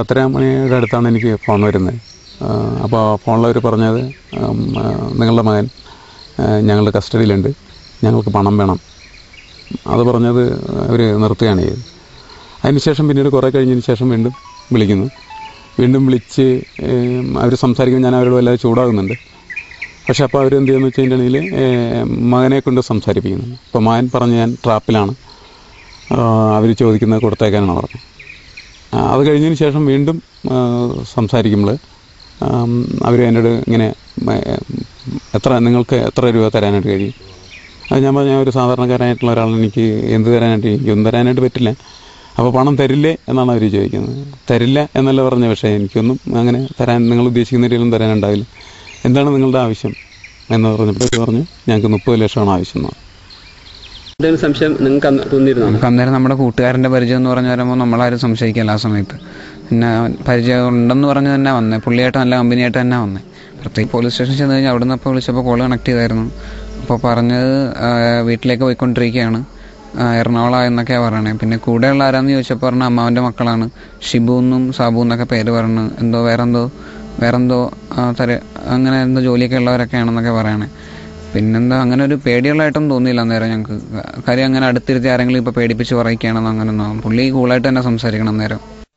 പത്തര മണിയുടെ അടുത്താണ് എനിക്ക് ഫോൺ വരുന്നത് അപ്പോൾ ഫോണിലവർ പറഞ്ഞത് ഉം, ആ, നിങ്ങളുടെ മകൻ ആ, ഞങ്ങളുടെ കസ്റ്റഡിയിലുണ്ട് ഞങ്ങൾക്ക് പണം വേണം അത് പറഞ്ഞത് അവർ നിർത്തുകയാണ് ചെയ്തത് അതിനുശേഷം പിന്നീട് കുറേ കഴിഞ്ഞതിന് ശേഷം വീണ്ടും വിളിക്കുന്നു വീണ്ടും വിളിച്ച് അവർ സംസാരിക്കുമ്പോൾ ഞാൻ അവരോട് വല്ലാതെ ചൂടാകുന്നുണ്ട് പക്ഷെ അപ്പോൾ അവരെന്ത് ചെയ്യുന്നു വെച്ച് കഴിഞ്ഞിട്ടുണ്ടെങ്കിൽ മകനെ കൊണ്ട് സംസാരിപ്പിക്കുന്നു അപ്പോൾ മകൻ പറഞ്ഞ് ഞാൻ ട്രാപ്പിലാണ് അവർ ചോദിക്കുന്നത് കൊടുത്തേക്കാനാണ് പറഞ്ഞത് ആ, അത് കഴിഞ്ഞതിന് ശേഷം വീണ്ടും സംസാരിക്കുമ്പോൾ അവർ എന്നോട് ഇങ്ങനെ മ, എത്ര നിങ്ങൾക്ക് എത്ര രൂപ തരാനായിട്ട് കഴിയും അത് ഞാൻ പറഞ്ഞ ഒരു സാധാരണക്കാരനായിട്ടുള്ള ഒരാൾ എനിക്ക് എന്ത് തരാനായിട്ട് എനിക്കൊന്നും തരാനായിട്ട് പറ്റില്ല അപ്പോൾ പണം തരില്ലേ എന്നാണ് അവർ ചോദിക്കുന്നത് തരില്ല എന്നല്ല പറഞ്ഞ പക്ഷേ എനിക്കൊന്നും അങ്ങനെ തരാൻ നിങ്ങൾ ഉദ്ദേശിക്കുന്ന രീതിയിലും തരാനുണ്ടാവില്ല എന്താണ് നിങ്ങളുടെ ആവശ്യം എന്ന് പറഞ്ഞപ്പോൾ അവർ പറഞ്ഞു ഞങ്ങൾക്ക് മുപ്പത് ലക്ഷമാണ് ആവശ്യം എന്ന് പറഞ്ഞു. എന്തെങ്കിലും സംശയം നിങ്ങൾക്ക് അന്ന് തോന്നിയിരുന്നോ നമുക്ക് അന്നേരം നമ്മുടെ കൂട്ടുകാരൻ്റെ പരിചയം എന്ന് പറഞ്ഞു വരുമ്പോൾ നമ്മളാരും സംശയിക്കില്ല ആ സമയത്ത് പിന്നെ പരിചയം ഉണ്ടെന്ന് പറഞ്ഞ് തന്നെ വന്നേ പുള്ളിയായിട്ട് നല്ല കമ്പനിയായിട്ട് തന്നെ വന്നേ പ്രത്യേകിച്ച് പോലീസ് സ്റ്റേഷനിൽ ചെന്ന് കഴിഞ്ഞാൽ അവിടെ നിന്ന് അപ്പോൾ വിളിച്ചപ്പോൾ കോൾ കണക്ട് ചെയ്തായിരുന്നു അപ്പോൾ പറഞ്ഞത് ആ, വീട്ടിലേക്ക് പോയിക്കൊണ്ടിരിക്കുകയാണ് ആ, എറണാകുളം എന്നൊക്കെയാണ് പറയണേ പിന്നെ കൂടെയുള്ള ആരാന്ന് ചോദിച്ചപ്പോൾ പറഞ്ഞ അമ്മാവൻ്റെ മക്കളാണ് ഷിബു എന്നും സാബു എന്നൊക്കെ പേര് പറഞ്ഞു എന്തോ വേറെന്തോ വേറെന്തോ ആ, തര അങ്ങനെ എന്തോ ജോലിയൊക്കെ ഉള്ളവരൊക്കെയാണെന്നൊക്കെ പറയണേ പിന്നെന്താ അങ്ങനെ ഒരു പേടിയുള്ളതായിട്ടൊന്നും തോന്നിയില്ല അന്നേരം ഞങ്ങൾക്ക് കാര്യം അങ്ങനെ അടുത്തിരുത്തി ആരെങ്കിലും ഇപ്പോൾ പേടിപ്പിച്ച് പറയിക്കുകയാണെന്ന് അങ്ങനെയൊന്നും പുള്ളി കൂളായിട്ട് തന്നെ സംസാരിക്കണം അന്നേരം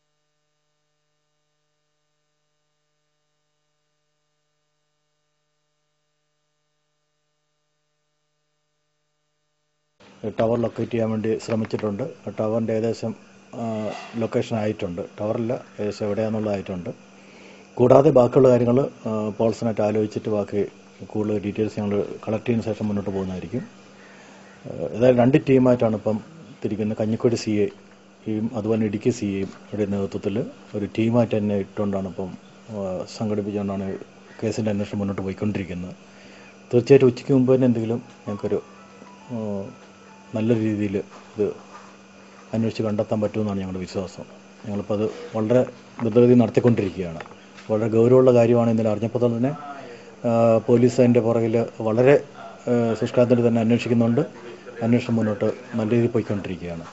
ടവർ ലൊക്കേറ്റ് ചെയ്യാൻ വേണ്ടി ശ്രമിച്ചിട്ടുണ്ട് ടവറിൻ്റെ ഏകദേശം ലൊക്കേഷൻ ആയിട്ടുണ്ട് ടവറിൽ ഏകദേശം എവിടെയാണെന്നുള്ളതായിട്ടുണ്ട് കൂടാതെ ബാക്കിയുള്ള കാര്യങ്ങൾ പോൾസിനായിട്ട് ആലോചിച്ചിട്ട് ബാക്കി കൂടുതൽ ഡീറ്റെയിൽസ് ഞങ്ങൾ കളക്ട് ചെയ്യുന്ന ശേഷം മുന്നോട്ട് പോകുന്നതായിരിക്കും ഏഹ് ഏതായാലും രണ്ട് ടീമായിട്ടാണ് ഇപ്പം തിരിക്കുന്നത് കഞ്ഞിക്കോട് സി എയും അതുപോലെ ഇടുക്കി സി എയും യുടെ നേതൃത്വത്തിൽ ഒരു ടീമായിട്ട് തന്നെ ഇട്ടുകൊണ്ടാണ് ഇപ്പം ഏഹ് സംഘടിപ്പിച്ചുകൊണ്ടാണ് കേസിൻ്റെ അന്വേഷണം മുന്നോട്ട് പോയിക്കൊണ്ടിരിക്കുന്നത് തീർച്ചയായിട്ടും ഉച്ചയ്ക്ക് മുമ്പ് തന്നെ എന്തെങ്കിലും ഞങ്ങൾക്കൊരു ഏഹ് നല്ല രീതിയിൽ ഇത് അന്വേഷിച്ച് കണ്ടെത്താൻ പറ്റുമെന്നാണ് ഞങ്ങളുടെ വിശ്വാസം ഞങ്ങളിപ്പോൾ അത് വളരെ ദ്രുതഗതി നടത്തിക്കൊണ്ടിരിക്കുകയാണ് വളരെ ഗൗരവമുള്ള കാര്യമാണ് ഇന്നലെ അറിഞ്ഞപ്പോൾ തന്നെ ആ, പോലീസ് അതിൻ്റെ പുറകിൽ വളരെ ആ, ശുഷ്കാന്തിൽ തന്നെ അന്വേഷിക്കുന്നുണ്ട് അന്വേഷണം മുന്നോട്ട് നല്ല രീതിയിൽ പോയിക്കൊണ്ടിരിക്കുകയാണ്